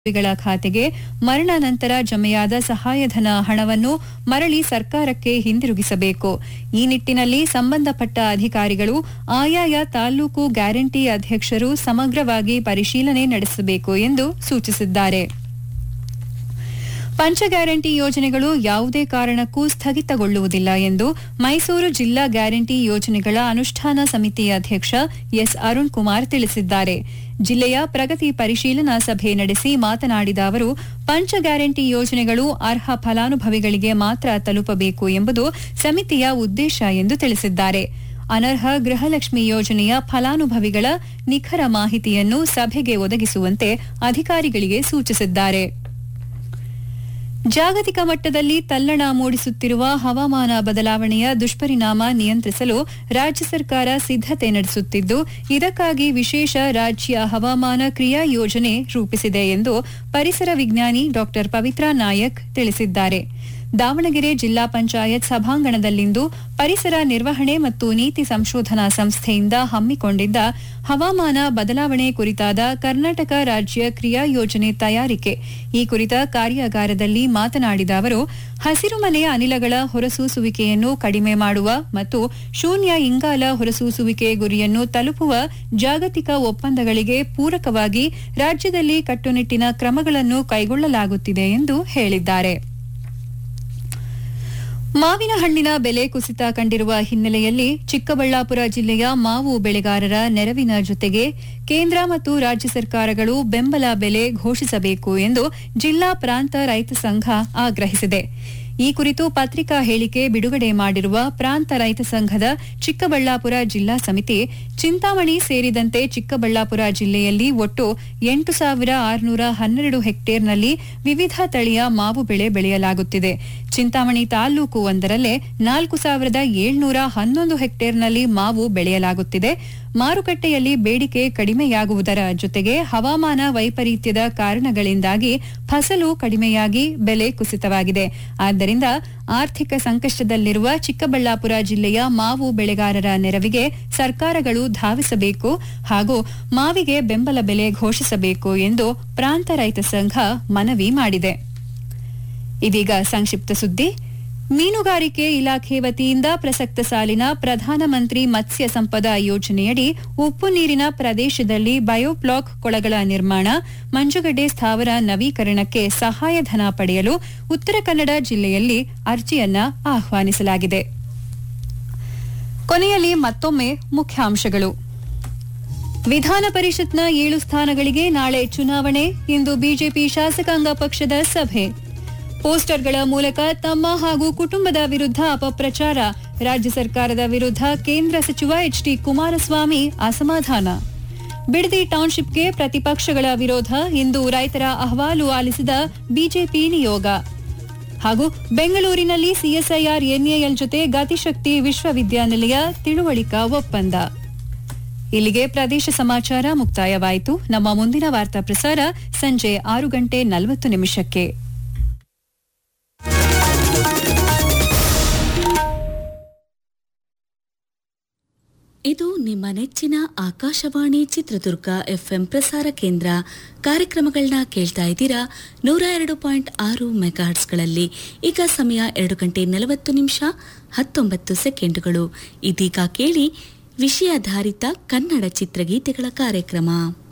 ಗಳ ಖಾತೆಗೆ ಮರಣ ನಂತರ ಜಮೆಯಾದ ಸಹಾಯಧನ ಹಣವನ್ನು ಮರಳಿ ಸರ್ಕಾರಕ್ಕೆ ಹಿಂದಿರುಗಿಸಬೇಕು ಈ ನಿಟ್ಟಿನಲ್ಲಿ ಸಂಬಂಧಪಟ್ಟ ಅಧಿಕಾರಿಗಳು ಆಯಾಯ ತಾಲೂಕು ಗ್ಯಾರಂಟಿ ಅಧ್ಯಕ್ಷರು ಸಮಗ್ರವಾಗಿ ಪರಿಶೀಲನೆ ನಡೆಸಬೇಕು ಎಂದು ಸೂಚಿಸಿದ್ದಾರೆ ಪಂಚ ಗ್ಯಾರಂಟಿ ಯೋಜನೆಗಳು ಯಾವುದೇ ಕಾರಣಕ್ಕೂ ಸ್ಥಗಿತಗೊಳ್ಳುವುದಿಲ್ಲ ಎಂದು ಮೈಸೂರು ಜಿಲ್ಲಾ ಗ್ಯಾರಂಟಿ ಯೋಜನೆಗಳ ಅನುಷ್ಠಾನ ಸಮಿತಿ ಅಧ್ಯಕ್ಷ ಎಸ್ ಅರುಣ್ ಕುಮಾರ್ ತಿಳಿಸಿದ್ದಾರೆ ಜಿಲ್ಲೆಯ ಪ್ರಗತಿ ಪರಿಶೀಲನಾ ಸಭೆ ನಡೆಸಿ ಮಾತನಾಡಿದ ಅವರು ಪಂಚ ಗ್ಯಾರಂಟಿ ಯೋಜನೆಗಳು ಅರ್ಹ ಫಲಾನುಭವಿಗಳಿಗೆ ಮಾತ್ರ ತಲುಪಬೇಕು ಎಂಬುದು ಸಮಿತಿಯ ಉದ್ದೇಶ ಎಂದು ತಿಳಿಸಿದ್ದಾರೆ ಅನರ್ಹ ಗೃಹಲಕ್ಷ್ಮಿ ಯೋಜನೆಯ ಫಲಾನುಭವಿಗಳ ನಿಖರ ಮಾಹಿತಿಯನ್ನು ಸಭೆಗೆ ಒದಗಿಸುವಂತೆ ಅಧಿಕಾರಿಗಳಿಗೆ ಸೂಚಿಸಿದ್ದಾರೆ ಜಾಗತಿಕ ಮಟ್ಟದಲ್ಲಿ ತಲ್ಲಣ ಮೂಡಿಸುತ್ತಿರುವ ಹವಾಮಾನ ಬದಲಾವಣೆಯ ದುಷ್ಪರಿಣಾಮ ನಿಯಂತ್ರಿಸಲು ರಾಜ್ಯ ಸರ್ಕಾರ ಸಿದ್ದತೆ ನಡೆಸುತ್ತಿದ್ದು ಇದಕ್ಕಾಗಿ ವಿಶೇಷ ರಾಜ್ಯ ಹವಾಮಾನ ಕ್ರಿಯಾ ಯೋಜನೆ ರೂಪಿಸಿದೆ ಎಂದು ಪರಿಸರ ವಿಜ್ಞಾನಿ ಡಾ ಪವಿತ್ರಾ ನಾಯಕ್ ತಿಳಿಸಿದ್ದಾರೆ ದಾವಣಗೆರೆ ಜಿಲ್ಲಾ ಪಂಚಾಯತ್ ಸಭಾಂಗಣದಲ್ಲಿಂದು ಪರಿಸರ ನಿರ್ವಹಣೆ ಮತ್ತು ನೀತಿ ಸಂಶೋಧನಾ ಸಂಸ್ಥೆಯಿಂದ ಹಮ್ಮಿಕೊಂಡಿದ್ದ ಹವಾಮಾನ ಬದಲಾವಣೆ ಕುರಿತಾದ ಕರ್ನಾಟಕ ರಾಜ್ಯ ಕ್ರಿಯಾ ಯೋಜನೆ ತಯಾರಿಕೆ ಈ ಕುರಿತ ಕಾರ್ಯಾಗಾರದಲ್ಲಿ ಮಾತನಾಡಿದ ಅವರು ಹಸಿರುಮನೆ ಅನಿಲಗಳ ಹೊರಸೂಸುವಿಕೆಯನ್ನು ಕಡಿಮೆ ಮಾಡುವ ಮತ್ತು ಶೂನ್ಯ ಇಂಗಾಲ ಹೊರಸೂಸುವಿಕೆ ಗುರಿಯನ್ನು ತಲುಪುವ ಜಾಗತಿಕ ಒಪ್ಪಂದಗಳಿಗೆ ಪೂರಕವಾಗಿ ರಾಜ್ಯದಲ್ಲಿ ಕಟ್ಟುನಿಟ್ಟಿನ ಕ್ರಮಗಳನ್ನು ಕೈಗೊಳ್ಳಲಾಗುತ್ತಿದೆ ಎಂದು ಹೇಳಿದ್ದಾರೆ ಮಾವಿನ ಹಣ್ಣಿನ ಬೆಲೆ ಕುಸಿತ ಕಂಡಿರುವ ಹಿನ್ನೆಲೆಯಲ್ಲಿ ಚಿಕ್ಕಬಳ್ಳಾಪುರ ಜಿಲ್ಲೆಯ ಮಾವು ಬೆಳೆಗಾರರ ನೆರವಿನ ಜೊತೆಗೆ ಕೇಂದ್ರ ಮತ್ತು ರಾಜ್ಯ ಸರ್ಕಾರಗಳು ಬೆಂಬಲ ಬೆಲೆ ಘೋಷಿಸಬೇಕು ಎಂದು ಜಿಲ್ಲಾ ಪ್ರಾಂತ ರೈತ ಸಂಘ ಆಗ್ರಹಿಸಿದೆ ಈ ಕುರಿತು ಪತ್ರಿಕಾ ಹೇಳಿಕೆ ಬಿಡುಗಡೆ ಮಾಡಿರುವ ಪ್ರಾಂತ ರೈತ ಸಂಘದ ಚಿಕ್ಕಬಳ್ಳಾಪುರ ಜಿಲ್ಲಾ ಸಮಿತಿ ಚಿಂತಾಮಣಿ ಸೇರಿದಂತೆ ಚಿಕ್ಕಬಳ್ಳಾಪುರ ಜಿಲ್ಲೆಯಲ್ಲಿ ಒಟ್ಟು ಎಂಟು ಸಾವಿರ ಆರುನೂರ ಹನ್ನೆರಡು ಹೆಕ್ಟೇರ್ನಲ್ಲಿ ವಿವಿಧ ತಳಿಯ ಮಾವು ಬೆಳೆ ಬೆಳೆಯಲಾಗುತ್ತಿದೆ ಚಿಂತಾಮಣಿ ತಾಲೂಕು ಒಂದರಲ್ಲೇ ನಾಲ್ಕು ಸಾವಿರದ ಏಳ್ನೂರ ಹನ್ನೊಂದು ಹೆಕ್ಟೇರ್ನಲ್ಲಿ ಮಾವು ಬೆಳೆಯಲಾಗುತ್ತಿದೆ ಮಾರುಕಟ್ಟೆಯಲ್ಲಿ ಬೇಡಿಕೆ ಕಡಿಮೆಯಾಗುವುದರ ಜೊತೆಗೆ ಹವಾಮಾನ ವೈಪರೀತ್ಯದ ಕಾರಣಗಳಿಂದಾಗಿ ಫಸಲು ಕಡಿಮೆಯಾಗಿ ಬೆಲೆ ಕುಸಿತವಾಗಿದೆ ಆದ್ದರಿಂದ ಆರ್ಥಿಕ ಸಂಕಷ್ಟದಲ್ಲಿರುವ ಚಿಕ್ಕಬಳ್ಳಾಪುರ ಜಿಲ್ಲೆಯ ಮಾವು ಬೆಳೆಗಾರರ ನೆರವಿಗೆ ಸರ್ಕಾರಗಳು ಧಾವಿಸಬೇಕು ಹಾಗೂ ಮಾವಿಗೆ ಬೆಂಬಲ ಬೆಲೆ ಘೋಷಿಸಬೇಕು ಎಂದು ಪ್ರಾಂತ ರೈತ ಸಂಘ ಮನವಿ ಮಾಡಿದೆ ಇದೀಗ ಸಂಕ್ಷಿಪ್ತ ಸುದ್ದಿ ಮೀನುಗಾರಿಕೆ ಇಲಾಖೆ ವತಿಯಿಂದ ಪ್ರಸಕ್ತ ಸಾಲಿನ ಪ್ರಧಾನಮಂತ್ರಿ ಮತ್ಸ್ಯ ಸಂಪದ ಯೋಜನೆಯಡಿ ಉಪ್ಪು ನೀರಿನ ಪ್ರದೇಶದಲ್ಲಿ ಬಯೋಬ್ಲಾಕ್ ಕೊಳಗಳ ನಿರ್ಮಾಣ ಮಂಜುಗಡ್ಡೆ ಸ್ಥಾವರ ನವೀಕರಣಕ್ಕೆ ಸಹಾಯಧನ ಪಡೆಯಲು ಉತ್ತರ ಕನ್ನಡ ಜಿಲ್ಲೆಯಲ್ಲಿ ಅರ್ಜಿಯನ್ನ ಆಹ್ವಾನಿಸಲಾಗಿದೆ ಕೊನೆಯಲ್ಲಿ ಮತ್ತೊಮ್ಮೆ ಮುಖ್ಯಾಂಶಗಳು ವಿಧಾನ ಪರಿಷತ್ನ ಏಳು ಸ್ಥಾನಗಳಿಗೆ ನಾಳೆ ಚುನಾವಣೆ ಇಂದು ಬಿಜೆಪಿ ಶಾಸಕಾಂಗ ಪಕ್ಷದ ಸಭೆ ಪೋಸ್ಟರ್ಗಳ ಮೂಲಕ ತಮ್ಮ ಹಾಗೂ ಕುಟುಂಬದ ವಿರುದ್ಧ ಅಪಪ್ರಚಾರ ರಾಜ್ಯ ಸರ್ಕಾರದ ವಿರುದ್ಧ ಕೇಂದ್ರ ಸಚಿವ ಎಚ್ ಡಿ ಕುಮಾರಸ್ವಾಮಿ ಅಸಮಾಧಾನ ಬಿಡದಿ ಟೌನ್ಶಿಪ್ಗೆ ಪ್ರತಿಪಕ್ಷಗಳ ವಿರೋಧ ಇಂದು ರೈತರ ಅಹವಾಲು ಆಲಿಸಿದ ಬಿಜೆಪಿ ನಿಯೋಗ ಹಾಗೂ ಬೆಂಗಳೂರಿನಲ್ಲಿ ಸಿಎಸ್ಐಆರ್ ಎನ್ಎಎಲ್ ಜೊತೆ ಗತಿಶಕ್ತಿ ವಿಶ್ವವಿದ್ಯಾನಿಲಯ ತಿಳುವಳಿಕಾ ಒಪ್ಪಂದ ಇಲ್ಲಿಗೆ ಪ್ರದೇಶ ಸಮಾಚಾರ ಮುಕ್ತಾಯವಾಯಿತು ನಮ್ಮ ಮುಂದಿನ ವಾರ್ತಾ ಪ್ರಸಾರ ಸಂಜೆ ಆರು ಗಂಟೆ ನಲವತ್ತು ನಿಮಿಷಕ್ಕೆ ಇದು ನಿಮ್ಮ ನೆಚ್ಚಿನ ಆಕಾಶವಾಣಿ ಚಿತ್ರದುರ್ಗ ಎಫ್ಎಂ ಪ್ರಸಾರ ಕೇಂದ್ರ ಕಾರ್ಯಕ್ರಮಗಳನ್ನ ಕೇಳ್ತಾ ಇದ್ದೀರಾ ನೂರ ಎರಡು ಪಾಯಿಂಟ್ ಆರು ಮೆಗಾಹರ್ಟ್ಸ್ಗಳಲ್ಲಿ ಈಗ ಸಮಯ ಎರಡು ಗಂಟೆ ನಲವತ್ತು ನಿಮಿಷ ಹತ್ತೊಂಬತ್ತು ಸೆಕೆಂಡುಗಳು ಇದೀಗ ಕೇಳಿ ವಿಷಯಾಧಾರಿತ ಕನ್ನಡ ಚಿತ್ರಗೀತೆಗಳ ಕಾರ್ಯಕ್ರಮ